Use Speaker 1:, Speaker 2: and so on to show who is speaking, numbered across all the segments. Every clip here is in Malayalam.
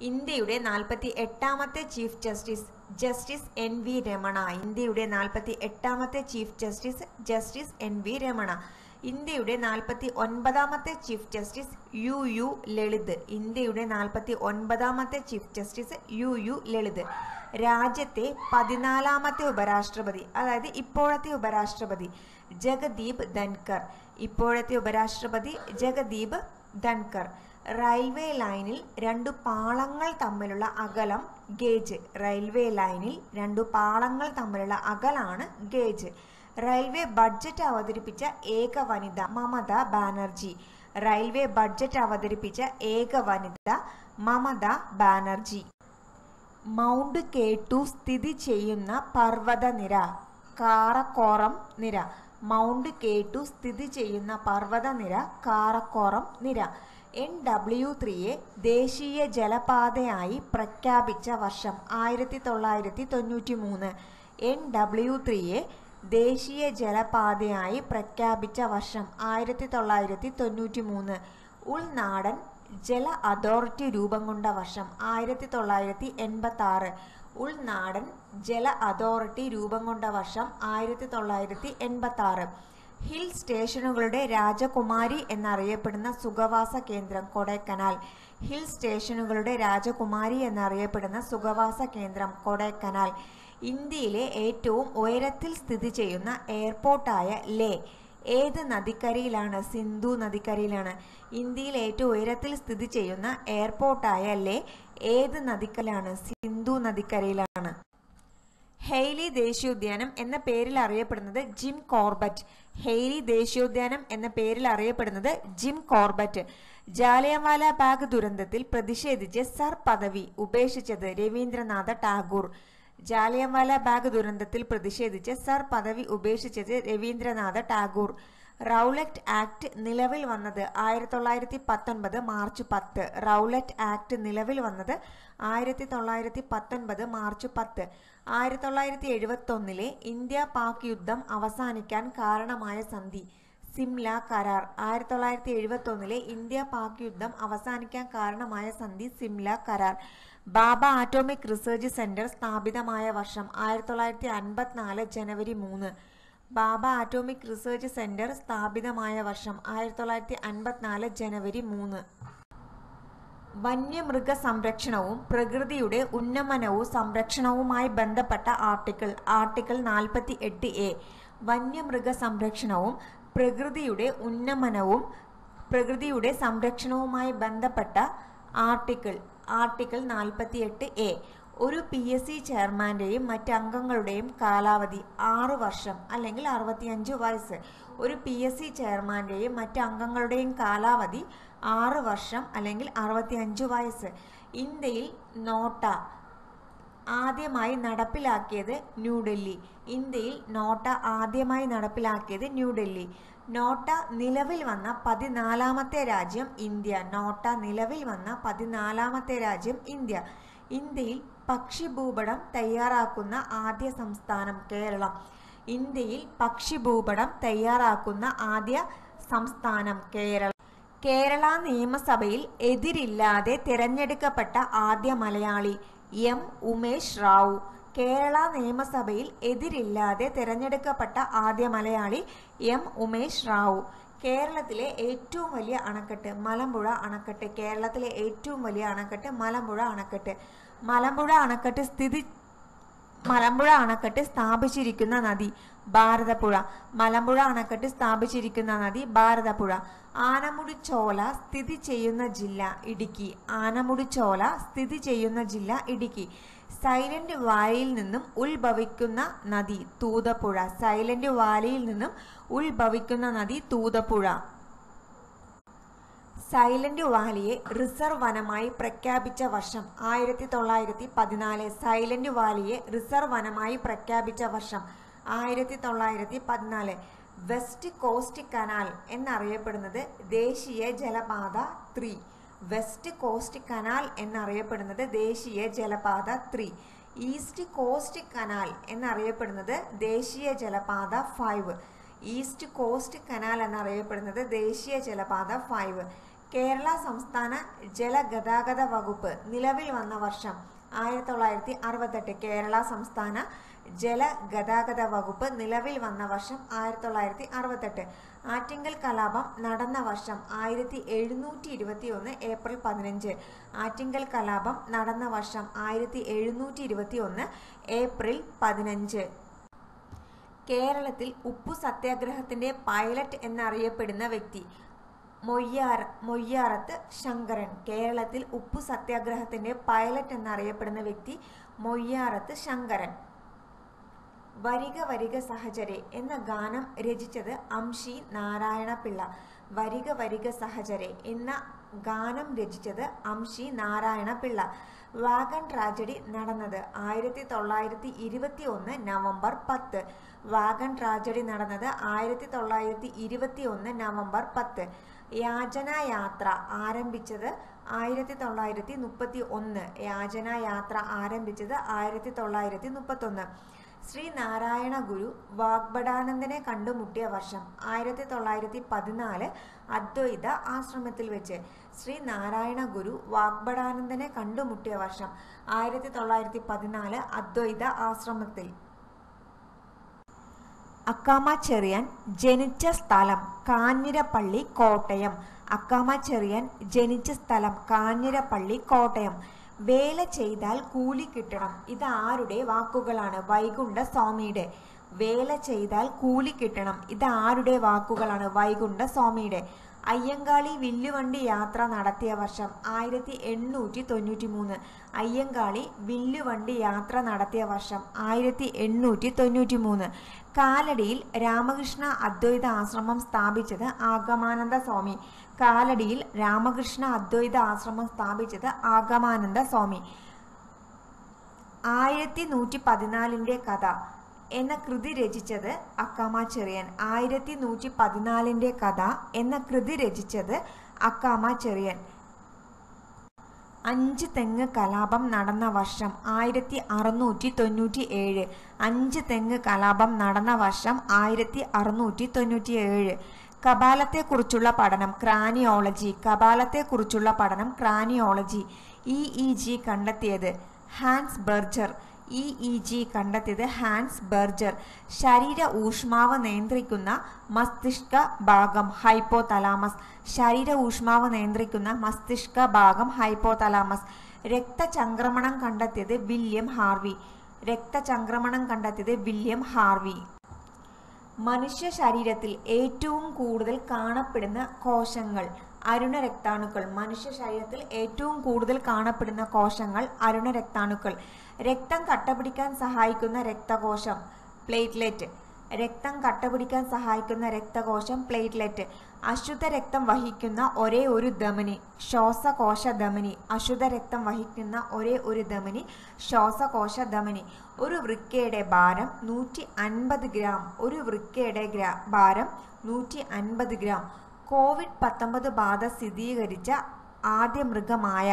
Speaker 1: ഇന്ത്യയുടെ നാൽപ്പത്തി എട്ടാമത്തെ chief justice justice N V Ramana ഇന്ത്യയുടെ നാൽപ്പത്തി എട്ടാമത്തെ chief justice justice N V Ramana ഇന്ത്യയുടെ നാൽപ്പത്തി ഒൻപതാമത്തെ chief justice U U Lalit ഇന്ത്യയുടെ നാൽപ്പത്തി ഒൻപതാമത്തെ chief justice U U Lalit രാജ്യത്തെ പതിനാലാമത്തെ ഉപരാഷ്ട്രപതി അതായത് ഇപ്പോഴത്തെ ഉപരാഷ്ട്രപതി ജഗദീപ് ധൻകർ ഇപ്പോഴത്തെ ഉപരാഷ്ട്രപതി ജഗദീപ് ധൻകർ റെയിൽവേ ലൈനിൽ രണ്ടു പാളങ്ങൾ തമ്മിലുള്ള അകലം ഗേജ് റെയിൽവേ ലൈനിൽ രണ്ടു പാളങ്ങൾ തമ്മിലുള്ള അകലാണ് ഗേജ് റെയിൽവേ ബഡ്ജറ്റ് അവതരിപ്പിച്ച ഏക വനിത മമത ബാനർജി റെയിൽവേ ബഡ്ജറ്റ് അവതരിപ്പിച്ച ഏക വനിത മമത ബാനർജി മൗണ്ട് കേട്ടു സ്ഥിതി ചെയ്യുന്ന പർവ്വതനിര കാറക്കോറം നിര മൗണ്ട് കേട്ടു സ്ഥിതി ചെയ്യുന്ന പർവ്വതനിര കാറക്കോറം നിര എൻ ഡബ്ല്യു ത്രീയെ ദേശീയ ജലപാതയായി പ്രഖ്യാപിച്ച വർഷം ആയിരത്തി തൊള്ളായിരത്തി തൊണ്ണൂറ്റി മൂന്ന് എൻ ഡബ്ല്യു ത്രീയെ ദേശീയ ജലപാതയായി പ്രഖ്യാപിച്ച വർഷം ആയിരത്തി തൊള്ളായിരത്തി തൊണ്ണൂറ്റി മൂന്ന് ഉൾനാടൻ ജല അതോറിറ്റി രൂപം കൊണ്ട വർഷം ആയിരത്തി തൊള്ളായിരത്തി എൺപത്തി ആറ് ഉൾനാടൻ ജല അതോറിറ്റി രൂപം കൊണ്ട വർഷം ആയിരത്തി തൊള്ളായിരത്തി എൺപത്തി ആറ് ഹിൽ സ്റ്റേഷനുകളുടെ രാജകുമാരി എന്നറിയപ്പെടുന്ന സുഖവാസ കേന്ദ്രം കൊടൈക്കനാൽ ഹിൽ സ്റ്റേഷനുകളുടെ രാജകുമാരി എന്നറിയപ്പെടുന്ന സുഖവാസ കേന്ദ്രം കൊടൈക്കനാൽ ഇന്ത്യയിലെ ഏറ്റവും ഉയരത്തിൽ സ്ഥിതി ചെയ്യുന്ന എയർപോർട്ടായ ലേ ഏത് നദിക്കരയിലാണ് സിന്ധു നദിക്കരയിലാണ് ഇന്ത്യയിൽ ഏറ്റവും ഉയരത്തിൽ സ്ഥിതി ചെയ്യുന്ന എയർപോർട്ടായ ലേ ഏത് നദിക്കരയിലാണ് സിന്ധു നദിക്കരയിലാണ് ഹെയ്ലി ദേശീയോദ്യാനം എന്ന പേരിൽ അറിയപ്പെടുന്നത് ജിം കോർബറ്റ് ഹെയ്ലി ദേശീയോദ്യാനം എന്ന പേരിൽ അറിയപ്പെടുന്നത് ജിം കോർബറ്റ് ജാലിയൻവാല ബാഗ് ദുരന്തത്തിൽ പ്രതിഷേധിച്ച് സർ പദവി ഉപേക്ഷിച്ചത് രവീന്ദ്രനാഥ ടാഗോർ ജാലിയൻവാല ബാഗ് ദുരന്തത്തിൽ പ്രതിഷേധിച്ച് സർ പദവി ഉപേക്ഷിച്ചത് രവീന്ദ്രനാഥ ടാഗോർ റൗലറ്റ് ആക്ട് നിലവിൽ വന്നത് ആയിരത്തി തൊള്ളായിരത്തി പത്തൊൻപത് മാർച്ച് പത്ത് റൗലറ്റ് ആക്ട് നിലവിൽ വന്നത് ആയിരത്തി തൊള്ളായിരത്തി പത്തൊൻപത് മാർച്ച് പത്ത് ആയിരത്തി തൊള്ളായിരത്തി എഴുപത്തി ഒന്നിലെ ഇന്ത്യ പാക് യുദ്ധം അവസാനിക്കാൻ കാരണമായ സന്ധി സിംല കരാർ ആയിരത്തി തൊള്ളായിരത്തി എഴുപത്തി ഒന്നിലെ ഇന്ത്യ പാക് യുദ്ധം അവസാനിക്കാൻ കാരണമായ സന്ധി സിംല കരാർ ബാബ ആറ്റോമിക് റിസർച്ച് സെന്റർ സ്ഥാപിതമായ വർഷം ആയിരത്തി തൊള്ളായിരത്തി അൻപത്തിനാല് ജനുവരി മൂന്ന് ബാബ ആറ്റോമിക് റിസർച്ച് സെന്റർ സ്ഥാപിതമായ വർഷം ആയിരത്തി തൊള്ളായിരത്തി അൻപത്തിനാല് ജനുവരി മൂന്ന് വന്യമൃഗ സംരക്ഷണവും പ്രകൃതിയുടെ ഉന്നമനവും സംരക്ഷണവുമായി ബന്ധപ്പെട്ട ആർട്ടിക്കിൾ ആർട്ടിക്കിൾ നാൽപ്പത്തി എട്ട് എ വന്യമൃഗ സംരക്ഷണവും പ്രകൃതിയുടെ ഉന്നമനവും പ്രകൃതിയുടെ സംരക്ഷണവുമായി ബന്ധപ്പെട്ട ആർട്ടിക്കിൾ ആർട്ടിക്കിൾ നാൽപ്പത്തി എട്ട് എ ഒരു പി എസ് സി ചെയർമാൻ്റെയും മറ്റ് അംഗങ്ങളുടെയും കാലാവധി ആറ് വർഷം അല്ലെങ്കിൽ അറുപത്തിയഞ്ച് വയസ്സ് ഒരു പി എസ് സി ചെയർമാൻ്റെയും മറ്റ് അംഗങ്ങളുടെയും കാലാവധി ആറ് വർഷം അല്ലെങ്കിൽ അറുപത്തിയഞ്ച് വയസ്സ് ഇന്ത്യയിൽ നോട്ട ആദ്യമായി നടപ്പിലാക്കിയത് ന്യൂഡൽഹി ഇന്ത്യയിൽ നോട്ട ആദ്യമായി നടപ്പിലാക്കിയത് ന്യൂഡൽഹി നോട്ട നിലവിൽ വന്ന പതിനാലാമത്തെ രാജ്യം ഇന്ത്യ നോട്ട നിലവിൽ വന്ന പതിനാലാമത്തെ രാജ്യം ഇന്ത്യ ഇന്ത്യയിൽ പക്ഷിഭൂപടം തയ്യാറാക്കുന്ന ആദ്യ സംസ്ഥാനം കേരളം ഇന്ത്യയിൽ പക്ഷിഭൂപടം തയ്യാറാക്കുന്ന ആദ്യ സംസ്ഥാനം കേരളം കേരള നിയമസഭയിൽ എതിരില്ലാതെ തിരഞ്ഞെടുക്കപ്പെട്ട ആദ്യ മലയാളി എം ഉമേഷ് റാവു കേരള നിയമസഭയിൽ എതിരില്ലാതെ തിരഞ്ഞെടുക്കപ്പെട്ട ആദ്യ മലയാളി എം ഉമേഷ് റാവു കേരളത്തിലെ ഏറ്റവും വലിയ അണക്കെട്ട് മലമ്പുഴ അണക്കെട്ട് കേരളത്തിലെ ഏറ്റവും വലിയ അണക്കെട്ട് മലമ്പുഴ അണക്കെട്ട് മലമ്പുഴ അണക്കെട്ട് സ്ഥിതി മലമ്പുഴ അണക്കെട്ട് സ്ഥാപിച്ചിരിക്കുന്ന നദി ഭാരതപ്പുഴ മലമ്പുഴ അണക്കെട്ട് സ്ഥാപിച്ചിരിക്കുന്ന നദി ഭാരതപ്പുഴ ആനമുടിച്ചോല സ്ഥിതി ചെയ്യുന്ന ജില്ല ഇടുക്കി ആനമുടിച്ചോല സ്ഥിതി ചെയ്യുന്ന ജില്ല ഇടുക്കി സൈലന്റ് വാലിയിൽ നിന്നും ഉത്ഭവിക്കുന്ന നദി തൂതപ്പുഴ സൈലന്റ് വാലിയിൽ നിന്നും ഉത്ഭവിക്കുന്ന നദി തൂതപ്പുഴ സൈലന്റ് വാലിയെ റിസർവ് വനമായി പ്രഖ്യാപിച്ച വർഷം ആയിരത്തി തൊള്ളായിരത്തി പതിനാല് സൈലന്റ് വാലിയെ റിസർവ് വനമായി പ്രഖ്യാപിച്ച വർഷം ആയിരത്തി തൊള്ളായിരത്തി പതിനാല് വെസ്റ്റ് കോസ്റ്റ് കനാൽ എന്നറിയപ്പെടുന്നത് ദേശീയ ജലപാത ത്രീ വെസ്റ്റ് കോസ്റ്റ് കനാൽ എന്നറിയപ്പെടുന്നത് ദേശീയ ജലപാത ത്രീ ഈസ്റ്റ് കോസ്റ്റ് കനാൽ എന്നറിയപ്പെടുന്നത് ദേശീയ ജലപാത ഫൈവ് ഈസ്റ്റ് കോസ്റ്റ് കനാൽ എന്നറിയപ്പെടുന്നത് ദേശീയ ജലപാത ഫൈവ് കേരള സംസ്ഥാന ജലഗതാഗത വകുപ്പ് നിലവിൽ വന്ന വർഷം ആയിരത്തി തൊള്ളായിരത്തി അറുപത്തെട്ട് കേരള സംസ്ഥാന ജലഗതാഗത വകുപ്പ് നിലവിൽ വന്ന വർഷം ആയിരത്തി തൊള്ളായിരത്തി അറുപത്തെട്ട് ആറ്റിങ്കൽ കലാപം നടന്ന വർഷം ആയിരത്തി എഴുന്നൂറ്റി ഇരുപത്തി ഒന്ന് ഏപ്രിൽ പതിനഞ്ച് ആറ്റിങ്കൽ കലാപം നടന്ന വർഷം ആയിരത്തി എഴുന്നൂറ്റി ഇരുപത്തി ഒന്ന് ഏപ്രിൽ പതിനഞ്ച് കേരളത്തിൽ ഉപ്പു സത്യാഗ്രഹത്തിന്റെ പൈലറ്റ് എന്നറിയപ്പെടുന്ന വ്യക്തി മൊയ്യാർ മൊയ്യാറത്ത് ശങ്കരൻ കേരളത്തിൽ ഉപ്പു സത്യാഗ്രഹത്തിന്റെ പൈലറ്റ് എന്നറിയപ്പെടുന്ന വ്യക്തി മൊയ്യാറത്ത് ശങ്കരൻ വരിക വരിക സഹചരെ എന്ന ഗാനം രചിച്ചത് അംഷി നാരായണ പിള്ള വരിക വരിക സഹചരെ എന്ന ഗാനം രചിച്ചത് അംഷി നാരായണ പിള്ള വാഗൺ ട്രാജഡി നടന്നത് ആയിരത്തി തൊള്ളായിരത്തി ഇരുപത്തി ഒന്ന് നവംബർ പത്ത് വാഗൺ ട്രാജഡി നടന്നത് ആയിരത്തി തൊള്ളായിരത്തി ഇരുപത്തി ഒന്ന് നവംബർ പത്ത് യാചനായാത്ര ആരംഭിച്ചത് ആയിരത്തി തൊള്ളായിരത്തി മുപ്പത്തി ഒന്ന് യാചനായാത്ര ആരംഭിച്ചത് ആയിരത്തി തൊള്ളായിരത്തി മുപ്പത്തി ഒന്ന് ശ്രീനാരായണ ഗുരു വാഗ്ഭടാനന്ദനെ കണ്ടുമുട്ടിയ വർഷം ആയിരത്തി തൊള്ളായിരത്തി പതിനാല് അദ്വൈത ആശ്രമത്തിൽ വെച്ച് ശ്രീനാരായണ ഗുരു വാഗ്ഭടാനന്ദനെ കണ്ടുമുട്ടിയ വർഷം ആയിരത്തി തൊള്ളായിരത്തി പതിനാല് അദ്വൈത ആശ്രമത്തിൽ അക്കാമ ചെറിയാൻ ജനിച്ച സ്ഥലം കാഞ്ഞിരപ്പള്ളി കോട്ടയം അക്കാമ ചെറിയാൻ ജനിച്ച സ്ഥലം കാഞ്ഞിരപ്പള്ളി കോട്ടയം വേല ചെയ്താൽ കൂലി കിട്ടണം ഇത് ആരുടെ വാക്കുകളാണ് വൈകുണ്ഠ സ്വാമിയുടെ വേല ചെയ്താൽ കൂലി കിട്ടണം ഇത് ആരുടെ വാക്കുകളാണ് വൈകുണ്ഠ സ്വാമിയുടെ അയ്യങ്കാളി വില്ലുവണ്ടി യാത്ര നടത്തിയ വർഷം ആയിരത്തി എണ്ണൂറ്റി തൊണ്ണൂറ്റി മൂന്ന് അയ്യങ്കാളി വില്ലുവണ്ടി യാത്ര നടത്തിയ വർഷം ആയിരത്തി എണ്ണൂറ്റി തൊണ്ണൂറ്റി മൂന്ന് കാലടിയിൽ രാമകൃഷ്ണ അദ്വൈത ആശ്രമം സ്ഥാപിച്ചത് ആഗമാനന്ദ സ്വാമി കാലടിയിൽ രാമകൃഷ്ണ അദ്വൈത ആശ്രമം സ്ഥാപിച്ചത് ആഗമാനന്ദ സ്വാമി ആയിരത്തി നൂറ്റി പതിനാലിൻ്റെ കഥ എന്ന കൃതി രചിച്ചത് അക്കാമ ചെറിയൻ ആയിരത്തി നൂറ്റി പതിനാലിൻ്റെ കഥ എന്ന കൃതി രചിച്ചത് അക്കാമ ചെറിയൻ അഞ്ച് തെങ്ങ് കലാപം നടന്ന വർഷം ആയിരത്തി അറുന്നൂറ്റി തൊണ്ണൂറ്റി ഏഴ് അഞ്ച് തെങ്ങ് കലാപം നടന്ന വർഷം ആയിരത്തി അറുന്നൂറ്റി തൊണ്ണൂറ്റി ഏഴ് കപാലത്തെക്കുറിച്ചുള്ള പഠനം ക്രാനിയോളജി കപാലത്തെക്കുറിച്ചുള്ള പഠനം ക്രാനിയോളജി ഇ ഇ ജി കണ്ടെത്തിയത് Hans Berger E E G കണ്ടെത്തിയത് ഹാൻസ് ബെർജർ ശരീര ഊഷ്മാവ് നിയന്ത്രിക്കുന്ന മസ്തിഷ്ക ഭാഗം ഹൈപ്പോതലാമസ് ശരീര ഊഷ്മാവ് നിയന്ത്രിക്കുന്ന മസ്തിഷ്ക ഭാഗം ഹൈപ്പോതലാമസ് രക്തചംക്രമണം കണ്ടെത്തിയത് വില്യം ഹാർവി രക്തചംക്രമണം കണ്ടെത്തിയത് വില്യം ഹാർവി മനുഷ്യ ശരീരത്തിൽ ഏറ്റവും കൂടുതൽ കാണപ്പെടുന്ന കോശങ്ങൾ അരുണരക്താണുക്കൾ മനുഷ്യ ശരീരത്തിൽ ഏറ്റവും കൂടുതൽ കാണപ്പെടുന്ന കോശങ്ങൾ അരുണരക്താണുക്കൾ രക്തം കട്ടപിടിക്കാൻ സഹായിക്കുന്ന രക്തകോശം പ്ലേറ്റ്ലെറ്റ് രക്തം കട്ടപിടിക്കാൻ സഹായിക്കുന്ന രക്തകോശം പ്ലേറ്റ്ലെറ്റ് അശുദ്ധ രക്തം വഹിക്കുന്ന ഒരേ ഒരു ധമനി ശ്വാസകോശ ധമനി അശുദ്ധ രക്തം വഹിക്കുന്ന ഒരേ ഒരു ധമനി ശ്വാസകോശ ധമനി ഒരു വൃക്കയുടെ ഭാരം നൂറ്റി അൻപത് ഗ്രാം ഒരു വൃക്കയുടെ ഗ്രാ ഭാരം നൂറ്റി അൻപത് ഗ്രാം കോവിഡ് പത്തൊമ്പത് ബാധ സ്ഥിരീകരിച്ച ആദ്യ മൃഗമായ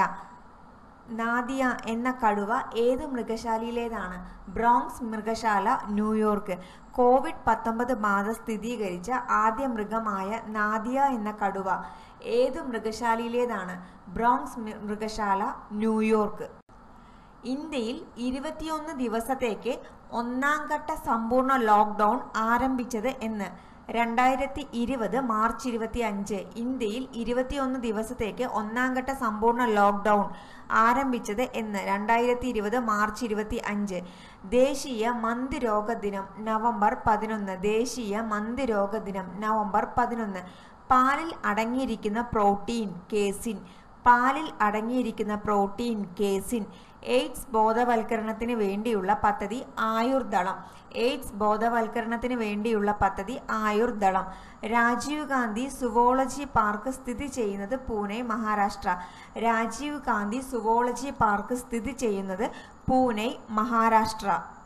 Speaker 1: നാദിയ എന്ന കടുവ ഏത് മൃഗശാലയിലേതാണ് ബ്രോങ്സ് മൃഗശാല ന്യൂയോർക്ക് കോവിഡ് പത്തൊമ്പത് ബാധ സ്ഥിരീകരിച്ച ആദ്യ മൃഗമായ നാദിയ എന്ന കടുവ ഏത് മൃഗശാലയിലേതാണ് ബ്രോങ്സ് മൃഗശാല ന്യൂയോർക്ക് ഇന്ത്യയിൽ ഇരുപത്തിയൊന്ന് ദിവസത്തേക്ക് ഒന്നാം ഘട്ട സമ്പൂർണ്ണ ലോക്ക്ഡൗൺ ആരംഭിച്ചത് എന്ന് രണ്ടായിരത്തി ഇരുപത് മാർച്ച് ഇരുപത്തി അഞ്ച് ഇന്ത്യയിൽ ഇരുപത്തിയൊന്ന് ദിവസത്തേക്ക് ഒന്നാം ഘട്ട സമ്പൂർണ്ണ ലോക്ക്ഡൗൺ ആരംഭിച്ചത് എന്ന് രണ്ടായിരത്തി ഇരുപത് മാർച്ച് ഇരുപത്തി അഞ്ച് ദേശീയ മന്ദരോഗ ദിനം നവംബർ പതിനൊന്ന് ദേശീയ മന്ദരോഗ ദിനം നവംബർ പതിനൊന്ന് പാലിൽ അടങ്ങിയിരിക്കുന്ന പ്രോട്ടീൻ കേസിൻ പാലിൽ അടങ്ങിയിരിക്കുന്ന പ്രോട്ടീൻ കേസിൻ എയ്ഡ്സ് ബോധവൽക്കരണത്തിന് വേണ്ടിയുള്ള പദ്ധതി ആയുർദളം എയ്ഡ്സ് ബോധവൽക്കരണത്തിന് വേണ്ടിയുള്ള പദ്ധതി ആയുർദളം രാജീവ് ഗാന്ധി സുവോളജി പാർക്ക് സ്ഥിതി ചെയ്യുന്നത് പൂനെ മഹാരാഷ്ട്ര രാജീവ് ഗാന്ധി സുവോളജി പാർക്ക് സ്ഥിതി ചെയ്യുന്നത് പൂനെ മഹാരാഷ്ട്ര